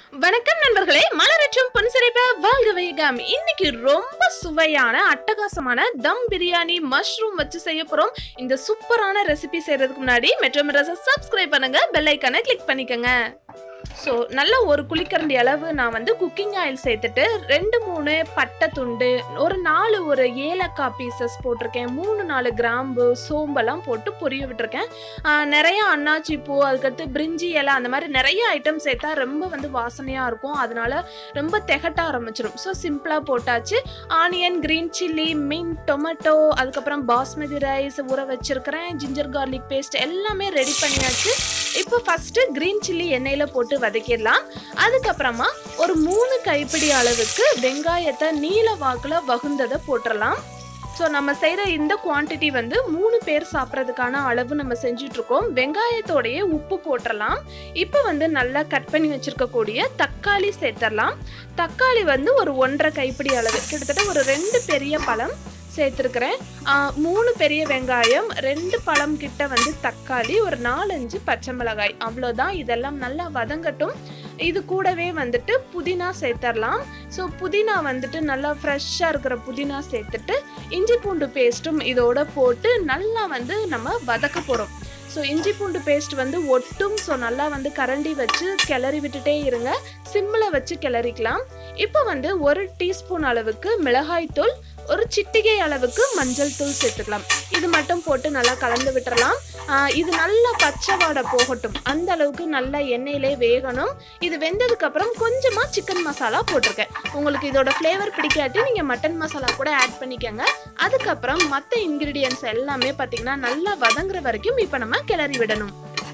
வணக்கம் நண்பர்களே மலரற்றும் பொன்சிறைப்ப வாழ்க வைகம் இன்னைக்கு ரொம்ப சுவையான அட்டகாசமான தம் பிரியாணி மஷ்ரூம் வச்சு செய்ய போறோம் இந்த சூப்பரான ரெசிபி செய்யறதுக்கு முன்னாடி மெட்ரோ மிரச சப்ஸ்கிரைப் பண்ணுங்க பெல் ஐக்கானை கிளிக் பண்ணிக்கோங்க ஸோ நல்ல ஒரு குழிக்கரண்டி அளவு நான் வந்து குக்கிங் ஆயில் சேர்த்துட்டு ரெண்டு மூணு பட்டை துண்டு ஒரு நாலு ஒரு ஏலக்காய் பீசஸ் போட்டிருக்கேன் மூணு நாலு கிராம்பு சோம்பெல்லாம் போட்டு பொரிய விட்டுருக்கேன் ஆஹ் நிறைய அன்னாச்சி பூ அதுக்கடுத்து பிரிஞ்சி இலை அந்த மாதிரி நிறைய ஐட்டம் சேர்த்தா ரொம்ப வந்து வாசனையாக இருக்கும் அதனால ரொம்ப திகட்ட ஆரம்பிச்சிடும் ஸோ சிம்பிளாக போட்டாச்சு onion green chilli mint tomato அதுக்கப்புறம் பாஸ்மதி ரைஸ் ஊற வச்சிருக்கிறேன் ஜிஞ்சர் கார்லிக் பேஸ்ட் எல்லாமே ரெடி பண்ணியாச்சு இப்போ ஃபஸ்ட்டு கிரீன் சில்லி எண்ணெயில் போட்டு வதக்கிடலாம் அதுக்கப்புறமா ஒரு மூணு கைப்பிடி அளவுக்கு வெங்காயத்தை நீல வாக்கில் வகுந்ததை போட்டுடலாம் ஸோ நம்ம செய்கிற இந்த குவாண்டிட்டி வந்து மூணு பேர் சாப்பிட்றதுக்கான அளவு நம்ம செஞ்சுட்டு இருக்கோம் வெங்காயத்தோடையே உப்பு போட்டுடலாம் இப்போ வந்து நல்லா கட் பண்ணி வச்சிருக்கக்கூடிய தக்காளி சேர்த்துடலாம் தக்காளி வந்து ஒரு ஒன்றரை கைப்பிடி அளவு கிட்டத்தட்ட ஒரு ரெண்டு பெரிய பழம் சேர்த்துருக்கிறேன் மூணு பெரிய வெங்காயம் ரெண்டு பழம் கிட்ட வந்து தக்காளி ஒரு நாலஞ்சு பச்சை மிளகாய் அவ்வளோதான் இதெல்லாம் நல்லா வதங்கட்டும் இது கூடவே வந்துட்டு புதினா சேர்த்துடலாம் ஸோ புதினா வந்துட்டு நல்லா ஃப்ரெஷ்ஷாக இருக்கிற புதினா சேர்த்துட்டு இஞ்சி பூண்டு பேஸ்ட்டும் இதோட போட்டு நல்லா வந்து நம்ம வதக்க போகிறோம் ஸோ இஞ்சி பூண்டு பேஸ்ட் வந்து ஒட்டும் ஸோ நல்லா வந்து கரண்டி வச்சு கிளறி விட்டுட்டே இருங்க சிம்மில் வச்சு கிளறிக்கலாம் இப்போ வந்து ஒரு டீஸ்பூன் அளவுக்கு மிளகாய்த்தூள் ஒரு சிட்டிகை அளவுக்கு மஞ்சள் தூள் சேர்த்துக்கலாம் இது மட்டும் போட்டு நல்லா கலந்து விட்டுறலாம் ஆஹ் இது நல்லா பச்சை வாடை போகட்டும் அந்த அளவுக்கு நல்லா எண்ணெயிலே வேகணும் இது வெந்ததுக்கு அப்புறம் கொஞ்சமா சிக்கன் மசாலா போட்டிருக்கேன் உங்களுக்கு இதோட ஃப்ளேவர் பிடிக்காட்டி நீங்க மட்டன் மசாலா கூட ஆட் பண்ணிக்கோங்க அதுக்கப்புறம் மற்ற இன்கிரீடியன்ஸ் எல்லாமே பார்த்தீங்கன்னா நல்லா வதங்குற வரைக்கும் இப்போ நம்ம கிளறி விடணும்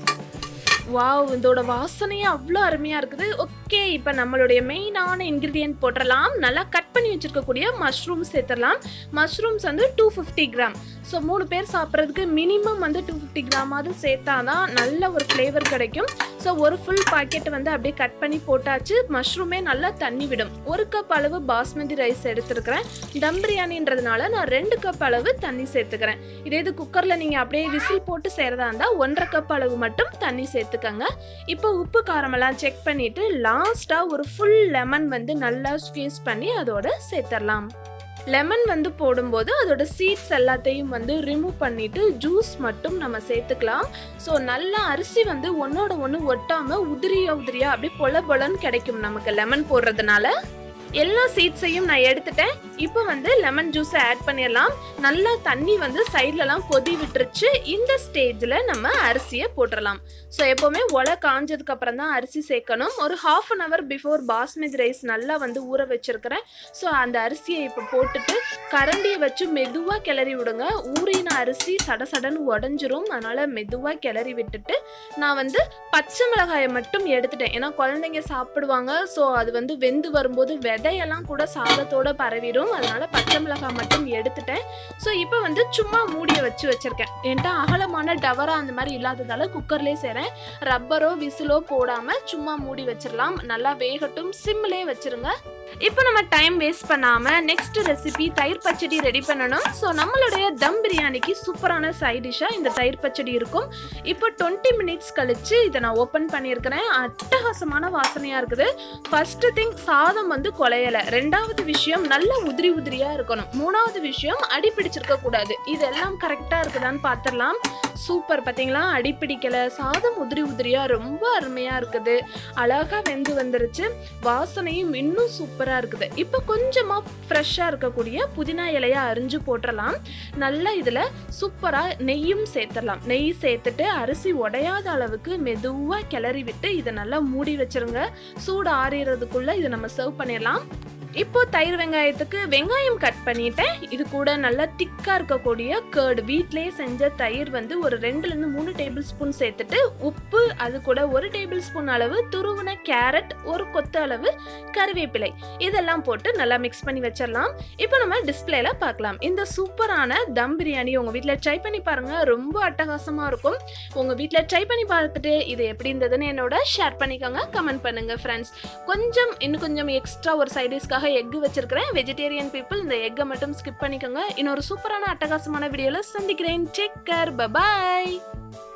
வாவ் இதோட வாசனையே அவ்வளோ அருமையாக இருக்குது ஓகே இப்போ நம்மளுடைய மெயினான இன்க்ரீடியன்ட் போட்டுடலாம் நல்லா கட் பண்ணி வச்சுருக்கக்கூடிய மஷ்ரூம் சேர்த்துடலாம் மஷ்ரூம்ஸ் வந்து டூ ஃபிஃப்டி கிராம் ஸோ மூணு பேர் சாப்பிட்றதுக்கு மினிமம் வந்து டூ ஃபிஃப்டி கிராமாவது சேர்த்தா தான் நல்ல ஒரு ஃப்ளேவர் கிடைக்கும் ஸோ ஒரு ஃபுல் பாக்கெட் வந்து அப்படியே கட் பண்ணி போட்டாச்சு மஷ்ரூமே நல்லா தண்ணி விடும் ஒரு கப் அளவு பாஸ்மதி ரைஸ் எடுத்துருக்கிறேன் தம் பிரியாணின்றதுனால நான் ரெண்டு கப் அளவு தண்ணி சேர்த்துக்கிறேன் இதே இது குக்கரில் நீங்கள் அப்படியே விசில் போட்டு செய்கிறதா இருந்தால் ஒன்றரை கப் அளவு மட்டும் தண்ணி சேர்த்துக்கங்க இப்போ உப்பு காரமெல்லாம் செக் பண்ணிவிட்டு லாஸ்ட்டாக ஒரு ஃபுல் லெமன் வந்து நல்லா ஸ்க்வீஸ் பண்ணி அதோட சேர்த்துடலாம் லெமன் வந்து போடும்போது அதோட சீட்ஸ் எல்லாத்தையும் வந்து ரிமூவ் பண்ணிட்டு ஜூஸ் மட்டும் நம்ம சேர்த்துக்கலாம் ஸோ நல்லா அரிசி வந்து ஒன்னோட ஒன்று ஒட்டாம உதிரியா உதிரியா அப்படியே பொல பொலன்னு கிடைக்கும் நமக்கு லெமன் போடுறதுனால எல்லா சீட்ஸையும் நான் எடுத்துட்டேன் இப்போ வந்து லெமன் ஜூஸை ஆட் பண்ணிடலாம் நல்லா தண்ணி வந்து சைட்லலாம் கொதி விட்டுருச்சு இந்த ஸ்டேஜில் நம்ம அரிசியை போட்டுடலாம் ஸோ எப்போவுமே ஒலை காஞ்சதுக்கு அப்புறம் தான் அரிசி சேர்க்கணும் ஒரு half an hour before basmati rice நல்லா வந்து ஊற வச்சிருக்கிறேன் ஸோ அந்த அரிசியை இப்போ போட்டுட்டு கரண்டியை வச்சு மெதுவாக கிளறி விடுங்க ஊறின அரிசி சட சடன்னு உடஞ்சிரும் அதனால் மெதுவாக கிளறி விட்டுட்டு நான் வந்து பச்சை மிளகாயை மட்டும் எடுத்துட்டேன் ஏன்னா குழந்தைங்க சாப்பிடுவாங்க ஸோ அது வந்து வெந்து வரும்போது விதையெல்லாம் கூட சாதத்தோட பரவிடும் அதனால பச்சை மிளகாய் மட்டும் எடுத்துட்டேன் ஸோ இப்போ வந்து சும்மா மூடியை வச்சு வச்சிருக்கேன் என்கிட்ட அகலமான டவரா அந்த மாதிரி இல்லாததால குக்கர்லேயே செய்கிறேன் ரப்பரோ விசிலோ போடாம சும்மா மூடி வச்சிடலாம் நல்லா வேகட்டும் சிம்லேயே வச்சிருங்க இப்போ நம்ம டைம் வேஸ்ட் பண்ணாம நெக்ஸ்ட் ரெசிபி தயிர் பச்சடி ரெடி பண்ணணும் ஸோ நம்மளுடைய தம் பிரியாணிக்கு சூப்பரான சைட் டிஷ்ஷாக இந்த தயிர் பச்சடி இருக்கும் இப்போ டுவெண்ட்டி மினிட்ஸ் கழிச்சு இதை நான் ஓப்பன் பண்ணியிருக்கிறேன் அட்டகாசமான வாசனையாக இருக்குது ஃபர்ஸ்ட் திங் சாதம் வந்து குலையலை ரெண்டாவது விஷயம் நல்ல உதிரி உதிரியாக இருக்கணும் மூணாவது விஷயம் அடி பிடிச்சிருக்க கூடாது இதெல்லாம் கரெக்டாக இருக்குதான்னு பார்த்துடலாம் சூப்பர் பார்த்தீங்களா அடி பிடிக்கல சாதம் உதிரி உதிரியாக ரொம்ப அருமையாக இருக்குது அழகாக வெந்து வந்துருச்சு வாசனையும் இன்னும் சூப்பராக இருக்குது இப்போ கொஞ்சமாக ஃப்ரெஷ்ஷாக இருக்கக்கூடிய புதினா இலையை அரிஞ்சு போட்டுடலாம் நல்லா இதில் சூப்பராக நெய்யும் சேர்த்துடலாம் நெய் சேர்த்துட்டு அரிசி உடையாத அளவுக்கு மெதுவாக கிளறி விட்டு இதை நல்லா மூடி வச்சிருங்க சூடு ஆறிறதுக்குள்ளே இதை நம்ம சர்வ் பண்ணிடலாம் இப்போ தயிர் வெங்காயத்துக்கு வெங்காயம் கட் பண்ணிட்டேன் இது கூட நல்லா திக்காக இருக்கக்கூடிய கேர்டு வீட்டிலேயே செஞ்ச தயிர் வந்து ஒரு ரெண்டுலேருந்து மூணு டேபிள் ஸ்பூன் சேர்த்துட்டு உப்பு அது கூட ஒரு டேபிள் ஸ்பூன் அளவு துருவின கேரட் ஒரு கொத்து அளவு கருவேப்பிலை இதெல்லாம் போட்டு நல்லா மிக்ஸ் பண்ணி வச்சிடலாம் இப்போ நம்ம டிஸ்பிளேல பார்க்கலாம் இந்த சூப்பரான தம் பிரியாணி உங்கள் வீட்டில் ட்ரை பண்ணி பாருங்கள் ரொம்ப அட்டகாசமாக இருக்கும் உங்கள் வீட்டில் ட்ரை பண்ணி பார்த்துட்டு இது எப்படி இருந்ததுன்னு என்னோட ஷேர் பண்ணிக்கோங்க கமெண்ட் பண்ணுங்கள் ஃப்ரெண்ட்ஸ் கொஞ்சம் இன்னும் கொஞ்சம் எக்ஸ்ட்ரா ஒரு சைடிஷ்காக எக் வச்சிருக்கிறேன் வெஜிடேரியன் பீப்புள் இந்த எக்கை மட்டும் ஸ்கிப் பண்ணிக்கோங்க இன்னொரு சூப்பரான அட்டகாசமான வீடியோவில் சந்திக்கிறேன் டேக் கேர் பபாய்